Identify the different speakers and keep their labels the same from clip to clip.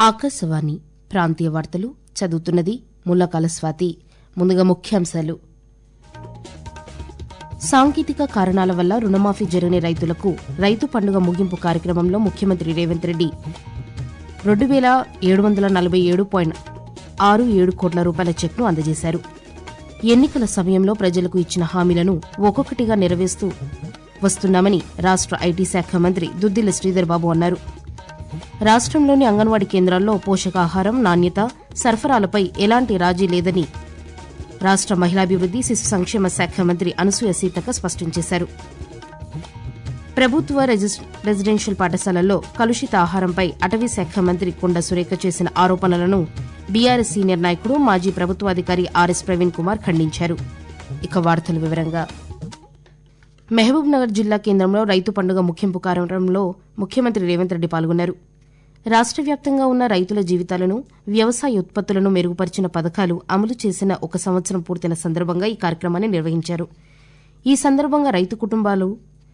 Speaker 1: ఆకాశవాణి ప్రాంతీయ వార్తలు చదువుతున్నది ముల్లకాల స్వాతి ముందుగా ముఖ్యాంశాలు సాంకేతిక కారణాల వల్ల రుణమాఫీ జరగని రైతులకు రైతు పండుగ ముగింపు కార్యక్రమంలో ముఖ్యమంత్రి రేవంత్ రెడ్డి రెండు వేల ఏడు వందల నలభై ఏడు పాయింట్ ఆరు ఏడు కోట్ల రూపాయల చెక్ను అందజేశారు ఎన్నికల సమయంలో ప్రజలకు ఇచ్చిన హామీలను ఒక్కొక్కటిగా నెరవేరుస్తూ వస్తున్నామని రాష్ట ఐటీ శాఖ మంత్రి దుద్దిల శ్రీధర్ బాబు అన్నారు రాష్ట్రంలోని అంగన్వాడీ కేంద్రాల్లో పోషకాహారం నాణ్యత సరఫరాలపై ఎలాంటి రాజీ లేదని రాష్ట మహిళాభివృద్ది శిశు సంక్షేమ శాఖ మంత్రి అనసూయ సీతక్క స్పష్టం చేశారు ప్రభుత్వ రెజిస్- రెసిడెన్షియల్ పాఠశాలల్లో కలుషిత ఆహారంపై అటవీ శాఖ మంత్రి కొండ సురేఖ చేసిన ఆరోపణలను బీఆర్ఎస్ సీనియర్ నాయకుడు మాజీ ప్రభుత్వాధికారి ఆర్ఎస్ ప్రవీణ్ కుమార్ ఖండించారు ఇక వార్తల వివరంగా మహబూబ్ నగర్ జిల్లా కేంద్రంలో రైతు పండుగ ముఖ్యంపు కార్యక్రమంలో ముఖ్యమంత్రి రేవంత్ రెడ్డి పాల్గొన్నారు రాష్ట్ర వ్యాప్తంగా ఉన్న రైతుల జీవితాలను వ్యవసాయ ఉత్పత్తులను మెరుగుపరిచిన పథకాలు అమలు చేసిన ఒక సంవత్సరం పూర్తయిన సందర్భంగా ఈ కార్యక్రమాన్ని నిర్వహించారు ఈ సందర్భంగా రైతు కుటుంబాలు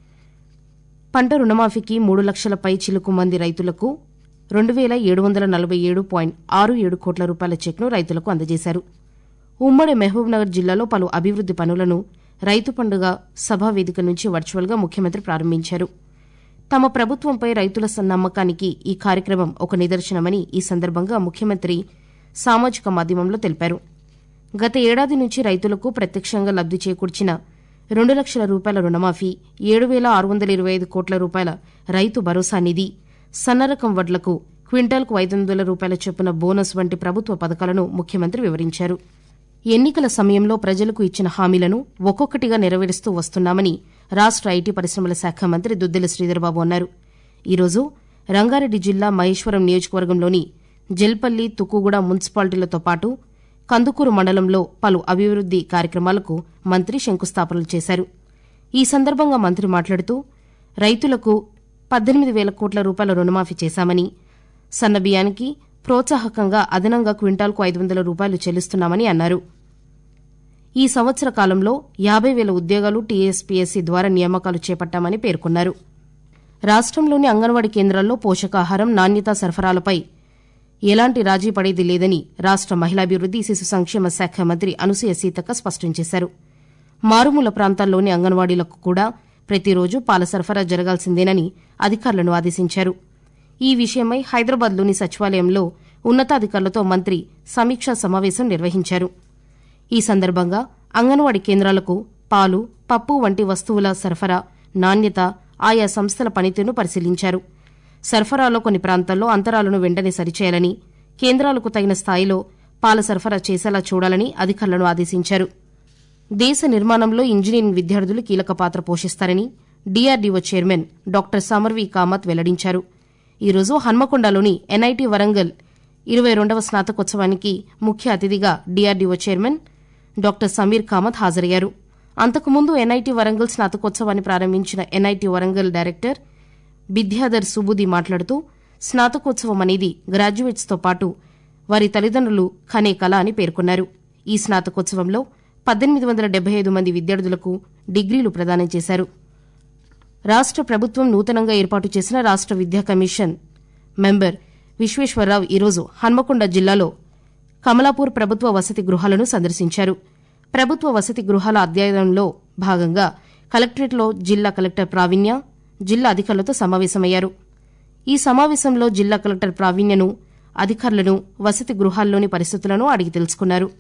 Speaker 1: పంట రుణమాఫీకి మూడు లక్షల పై చిలుకు మంది రైతులకు రెండు వేల ఏడు వందల నలభై ఏడు పాయింట్ ఆరు ఏడు కోట్ల రూపాయల చెక్ను రైతులకు అందజేశారు ఉమ్మడి మహబూబ్నగర్ జిల్లాలో పలు అభివృద్ది పనులను రైతు పండుగ సభా వేదిక నుంచి వర్చువల్గా ముఖ్యమంత్రి ప్రారంభించారు తమ ప్రభుత్వంపై రైతుల స- నమ్మకానికి ఈ కార్యక్రమం ఒక నిదర్శనమని ఈ సందర్భంగా ముఖ్యమంత్రి సామాజిక మాధ్యమంలో తెలిపారు గత ఏడాది నుంచి రైతులకు ప్రత్యక్షంగా లబ్ది చేకూర్చిన రెండు లక్షల రూపాయల రుణమాఫీ ఏడు వేల ఆరు వందల ఇరవై ఐదు కోట్ల రూపాయల రైతు భరోసా నిధి సన్నరకం వడ్లకు క్వింటాల్కు ఐదు వందల రూపాయల చొప్పున బోనస్ వంటి ప్రభుత్వ పథకాలను ముఖ్యమంత్రి వివరించారు ఎన్నికల సమయంలో ప్రజలకు ఇచ్చిన హామీలను ఒక్కొక్కటిగా నెరవేరుస్తూ వస్తున్నామని రాష్ట ఐటీ పరిశ్రమల శాఖ మంత్రి దుద్దెల శ్రీధర్బాబు అన్నారు ఈరోజు రంగారెడ్డి జిల్లా మహేశ్వరం నియోజకవర్గంలోని జల్పల్లి తుక్కుగూడ మున్సిపాలిటీలతో పాటు కందుకూరు మండలంలో పలు అభివృద్ది కార్యక్రమాలకు మంత్రి శంకుస్థాపనలు చేశారు ఈ సందర్భంగా మంత్రి మాట్లాడుతూ రైతులకు పద్దెనిమిది వేల కోట్ల రూపాయల రుణమాఫీ చేశామని సన్నబియ్యానికి ప్రోత్సాహకంగా అదనంగా క్వింటాల్కు ఐదు వందల రూపాయలు చెల్లిస్తున్నామని అన్నారు ఈ సంవత్సర కాలంలో యాబై వేల ఉద్యోగాలు టీఎస్పీఎస్సీ ద్వారా నియామకాలు చేపట్టామని పేర్కొన్నారు రాష్ట్రంలోని అంగన్వాడీ కేంద్రాల్లో పోషకాహారం నాణ్యత సరఫరాలపై ఎలాంటి రాజీ పడేది లేదని రాష్ట మహిళాభివృద్ది శిశు సంక్షేమ శాఖ మంత్రి అనసూయ సీతక్క స్పష్టం చేశారు మారుమూల ప్రాంతాల్లోని అంగన్వాడీలకు కూడా ప్రతిరోజు పాల సరఫరా జరగాల్సిందేనని అధికారులను ఆదేశించారు ఈ విషయమై హైదరాబాద్లోని సచివాలయంలో ఉన్నతాధికారులతో మంత్రి సమీక్షా సమావేశం నిర్వహించారు ఈ సందర్భంగా అంగన్వాడీ కేంద్రాలకు పాలు పప్పు వంటి వస్తువుల సరఫరా నాణ్యత ఆయా సంస్థల పనితీరును పరిశీలించారు సరఫరాలో కొన్ని ప్రాంతాల్లో అంతరాలను వెంటనే సరిచేయాలని కేంద్రాలకు తగిన స్థాయిలో పాల సరఫరా చేసేలా చూడాలని అధికారులను ఆదేశించారు దేశ నిర్మాణంలో ఇంజనీరింగ్ విద్యార్థులు కీలక పాత్ర పోషిస్తారని DRDO chairman doctor Sameer Kamath వెల్లడించారు ఈరోజు హన్మకొండలోని ఎన్ఐటి వరంగల్ ఇరవై రెండవ స్నాతకోత్సవానికి ముఖ్య అతిథిగా DRDO chairman doctor Sameer Kamath హాజరయ్యారు అంతకుముందు ఎన్ఐటి వరంగల్ స్నాతకోత్సవాన్ని ప్రారంభించిన ఎన్ఐటి వరంగల్ డైరెక్టర్ విద్యాధర్ సుబుది మాట్లాడుతూ స్నాతకోత్సవం అనేది గ్రాడ్యుయేట్స్తో పాటు వారి తల్లిదండ్రులు కనే కళ అని పేర్కొన్నారు ఈ స్నాతకోత్సవంలో పద్దెనిమిది వందల డెబ్బై ఐదు మంది విద్యార్థులకు డిగ్రీలు ప్రదానం చేశారు రాష్ట ప్రభుత్వం నూతనంగా ఏర్పాటు చేసిన రాష్ట విద్యా కమిషన్ మెంబర్ విశ్వేశ్వరరావు ఈరోజు హన్మకొండ జిల్లాలో కమలాపూర్ ప్రభుత్వ వసతి గృహాలను సందర్శించారు ప్రభుత్వ వసతి గృహాల అధ్యయనంలో భాగంగా కలెక్టరేట్లో జిల్లా కలెక్టర్ ప్రావీణ్య జిల్లా అధికారులతో సమావేశమయ్యారు ఈ సమావేశంలో జిల్లా కలెక్టర్ ప్రావీణ్యను అధికారులను వసతి గృహాల్లోని పరిస్థితులను అడిగి తెలుసుకున్నారు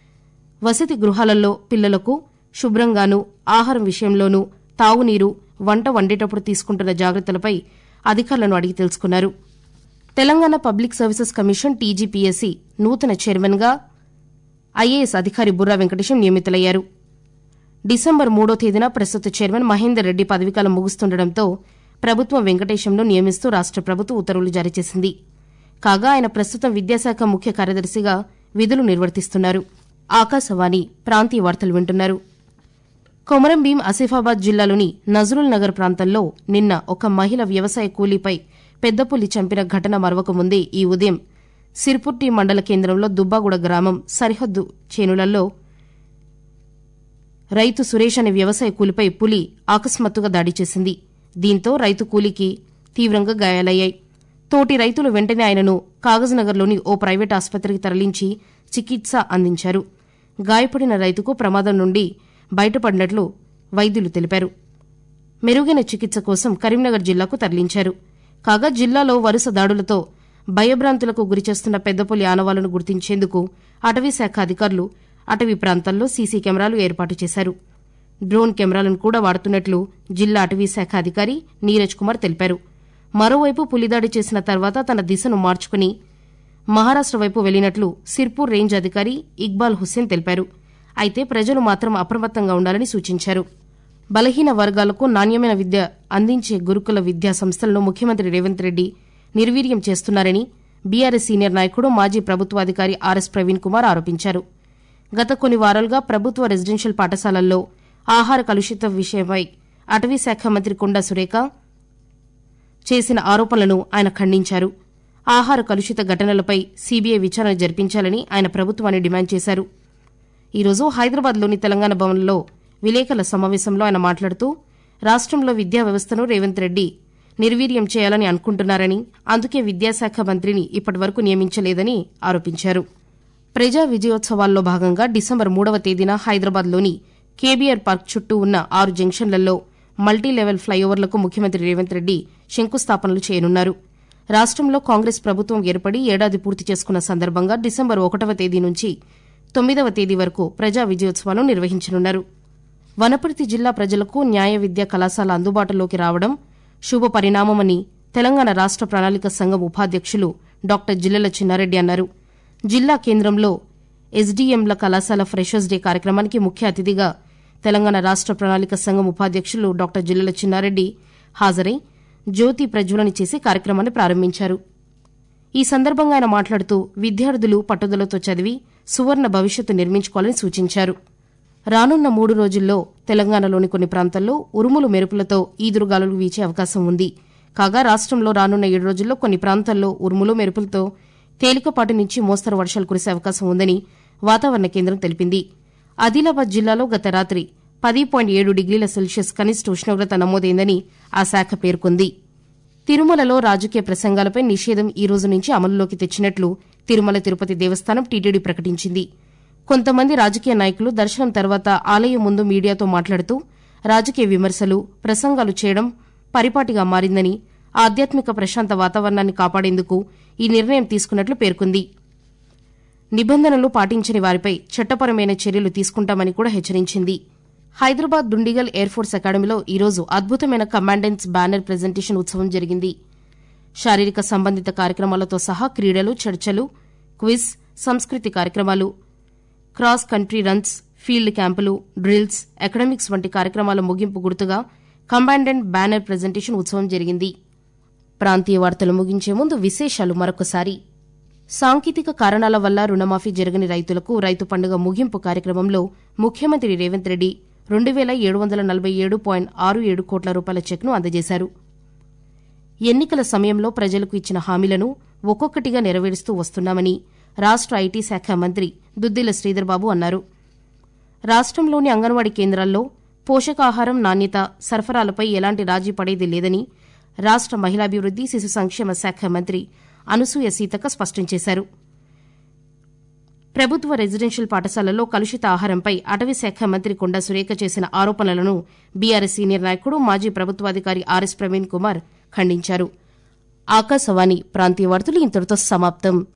Speaker 1: వసతి గృహాలలో పిల్లలకు శుభ్రంగాను ఆహారం విషయంలోనూ తాగునీరు వంట వండేటప్పుడు తీసుకుంటున్న జాగ్రత్తలపై అధికారులను అడిగి తెలుసుకున్నారు Telangana public services commission TGPSC నూతన చైర్మన్గా ఐఏఎస్ అధికారి బుర్రా వెంకటేశం నియమితులయ్యారు డిసెంబర్ మూడో తేదీన ప్రస్తుత చైర్మన్ మహేందర్ రెడ్డి పదవీకాలం ముగుస్తుండటంతో ప్రభుత్వం వెంకటేశంను నియమిస్తూ రాష్ట ప్రభుత్వం ఉత్తర్వులు జారీ చేసింది కాగా ఆయన ప్రస్తుతం విద్యాశాఖ ముఖ్య కార్యదర్శిగా విధులు నిర్వర్తిస్తున్నారు ఆకాశవాణి ప్రాంతీయ వార్తలు వింటున్నారు కొమరంభీం ఆసిఫాబాద్ జిల్లాలోని నజరుల్ నగర్ ప్రాంతంలో నిన్న ఒక మహిళ వ్యవసాయ కూలీపై పెద్దపులి చంపిన ఘటన మరవక ముందే ఈ ఉదయం సిర్పుర్టి మండల కేంద్రంలో దుబ్బాగూడ గ్రామం సరిహద్దు చేనులలో రైతు సురేష్ అనే వ్యవసాయ కూలిపై పులి అకస్మాత్తుగా దాడి చేసింది దీంతో రైతు కూలీకి తీవ్రంగా గాయాలయ్యాయి తోటి రైతులు వెంటనే ఆయనను కాగజ్నగర్లోని ఓ ప్రైవేట్ ఆసుపత్రికి తరలించి చికిత్స అందించారు గాయపడిన రైతుకు ప్రమాదం నుండి బయటపడినట్లు వైద్యులు తెలిపారు మెరుగైన చికిత్స కోసం కరీంనగర్ జిల్లాకు తరలించారు కాగా జిల్లాలో వరుస దాడులతో భయభ్రాంతులకు గురిచేస్తున్న పెద్దపల్లి ఆనవాలను గుర్తించేందుకు అటవీశాఖ అధికారులు అటవీ ప్రాంతాల్లో సీసీ కెమెరాలు ఏర్పాటు చేశారు డ్రోన్ కెమెరాలను కూడా వాడుతున్నట్లు జిల్లా అటవీశాఖ అధికారి నీరజ్ కుమార్ తెలిపారు మరోవైపు పులిదాడి చేసిన తర్వాత తన దిశను మార్చుకుని మహారాష్ట వైపు వెళ్లినట్లు సిర్పూర్ రేంజ్ అధికారి ఇక్బాల్ హుస్సేన్ తెలిపారు అయితే ప్రజలు మాత్రం అప్రమత్తంగా ఉండాలని సూచించారు బలహీన వర్గాలకు నాణ్యమైన విద్య అందించే గురుకుల విద్యా సంస్థలను ముఖ్యమంత్రి రేవంత్ రెడ్డి నిర్వీర్యం చేస్తున్నారని బీఆర్ఎస్ సీనియర్ నాయకుడు మాజీ ప్రభుత్వాధికారి ఆర్ఎస్ ప్రవీణ్ కుమార్ ఆరోపించారు గత కొన్ని వారాలుగా ప్రభుత్వ రెసిడెన్షియల్ పాఠశాలల్లో ఆహార కలుషిత విషయమై అటవీశాఖ మంత్రి కొండా సురేఖ చేసిన ఆరోపణలను ఆయన ఖండించారు ఆహార కలుషిత ఘటనలపై సీబీఐ విచారణ జరిపించాలని ఆయన ప్రభుత్వాన్ని డిమాండ్ చేశారు ఈరోజు హైదరాబాద్లోని తెలంగాణ భవన్లో విలేకరుల సమావేశంలో ఆయన మాట్లాడుతూ రాష్టంలో విద్యా వ్యవస్థను రేవంత్ రెడ్డి నిర్వీర్యం చేయాలని అనుకుంటున్నారని అందుకే విద్యాశాఖ మంత్రిని ఇప్పటివరకు నియమించలేదని ఆరోపించారు ప్రజా విజయోత్సవాల్లో భాగంగా డిసెంబర్ మూడవ తేదీన హైదరాబాద్లోని కేబీఆర్ పార్క్ చుట్టూ ఉన్న ఆరు జంక్షన్లలో మల్టీ లెవెల్ ఫ్లైఓవర్లకు ముఖ్యమంత్రి రేవంత్ రెడ్డి శంకుస్థాపనలు చేయనున్నారు రాష్టంలో కాంగ్రెస్ ప్రభుత్వం ఏర్పడి ఏడాది పూర్తి చేసుకున్న సందర్భంగా డిసెంబర్ ఒకటవ తేదీ నుంచి తొమ్మిదవ తేదీ వరకు ప్రజా విజయోత్సవాలను నిర్వహించనున్నారు వనపర్తి జిల్లా ప్రజలకు న్యాయ విద్యా కళాశాల అందుబాటులోకి రావడం శుభ పరిణామమని తెలంగాణ రాష్ట ప్రణాళిక సంఘం ఉపాధ్యక్షులు డాక్టర్ జిల్లెల చిన్నారెడ్డి అన్నారు జిల్లా కేంద్రంలో ఎస్డీఎంల కళాశాల ఫ్రెషర్స్ డే కార్యక్రమానికి ముఖ్య అతిథిగా తెలంగాణ రాష్ట ప్రణాళిక సంఘం ఉపాధ్యక్షులు డాక్టర్ జిల్లెల చిన్నారెడ్డి హాజరై జ్యోతి ప్రజ్వలన చేసి కార్యక్రమాన్ని ప్రారంభించారు ఈ సందర్భంగా ఆయన మాట్లాడుతూ విద్యార్థులు పట్టుదలతో చదివి సువర్ణ భవిష్యత్తు నిర్మించుకోవాలని సూచించారు రానున్న మూడు రోజుల్లో తెలంగాణలోని కొన్ని ప్రాంతాల్లో ఉరుములు మెరుపులతో ఈదురుగాలులు వీచే అవకాశం ఉంది కాగా రాష్టంలో రానున్న ఏడు రోజుల్లో కొన్ని ప్రాంతాల్లో ఉరుములు మెరుపులతో తేలికపాటి నుంచి మోస్తరు వర్షాలు కురిసే అవకాశం ఉందని వాతావరణ కేంద్రం తెలిపింది ఆదిలాబాద్ జిల్లాలో గత రాత్రి పది పాయింట్ ఏడు డిగ్రీల సెల్సియస్ కనిష్ట ఉష్ణోగ్రత నమోదైందని ఆ శాఖ పేర్కొంది తిరుమలలో రాజకీయ ప్రసంగాలపై నిషేధం ఈ రోజు నుంచి అమలులోకి తెచ్చినట్లు తిరుమల తిరుపతి దేవస్థానం టీటీడీ ప్రకటించింది కొంతమంది రాజకీయ నాయకులు దర్శనం తర్వాత ఆలయం ముందు మీడియాతో మాట్లాడుతూ రాజకీయ విమర్శలు ప్రసంగాలు చేయడం పరిపాటిగా మారిందని ఆధ్యాత్మిక ప్రశాంత వాతావరణాన్ని కాపాడేందుకు ఈ నిర్ణయం తీసుకున్నట్లు పేర్కొంది నిబంధనలు పాటించని వారిపై చట్టపరమైన చర్యలు తీసుకుంటామని కూడా హెచ్చరించింది హైదరాబాద్ దుండిగల్ ఎయిర్ ఫోర్స్ అకాడమీలో ఈరోజు అద్భుతమైన కమాండెంట్స్ బ్యానర్ ప్రజెంటేషన్ ఉత్సవం జరిగింది శారీరక సంబంధిత కార్యక్రమాలతో సహా క్రీడలు చర్చలు క్విజ్ సంస్కృతి కార్యక్రమాలు క్రాస్ కంట్రీ రన్స్ ఫీల్డ్ క్యాంపులు డ్రిల్స్ అకాడమిక్స్ వంటి కార్యక్రమాల ముగింపు గుర్తుగా కమాండెంట్ బ్యానర్ ప్రజెంటేషన్ ఉత్సవం జరిగింది ప్రాంతీయ వార్తలు ముగించే ముందు విశేషాలు మరొకసారి సాంకేతిక కారణాల వల్ల రుణమాఫీ జరగని రైతులకు రైతు పండుగ ముగింపు కార్యక్రమంలో ముఖ్యమంత్రి రేవంత్ రెడ్డి రెండు వేల ఏడు వందల నలభై ఏడు పాయింట్ ఆరు ఏడు కోట్ల రూపాయల చెక్ను అందజేశారు ఎన్నికల సమయంలో ప్రజలకు ఇచ్చిన హామీలను ఒక్కొక్కటిగా నెరవేరుస్తూ వస్తున్నామని రాష్ట ఐటీ శాఖ మంత్రి దుద్దిల శ్రీధర్బాబు అన్నారు రాష్టంలోని అంగన్వాడీ కేంద్రాల్లో పోషకాహారం నాణ్యత సరఫరాలపై ఎలాంటి రాజీ పడేది లేదని రాష్ట మహిళాభివృద్ది శిశు సంక్షేమ శాఖ మంత్రి అనసూయ సీతక్క స్పష్టం చేశారు ప్రభుత్వ రెసిడెన్షియల్ పాఠశాలల్లో కలుషిత ఆహారంపై అటవీ శాఖ మంత్రి కొండా సురేఖ చేసిన ఆరోపణలను బీఆర్ఎస్ సీనియర్ నాయకుడు మాజీ ప్రభుత్వాధికారి ఆర్ఎస్ ప్రవీణ్ కుమార్ ఖండించారు ఆకాశవాణి ప్రాంతీయ వార్తలు ఇంతటితో సమాప్తం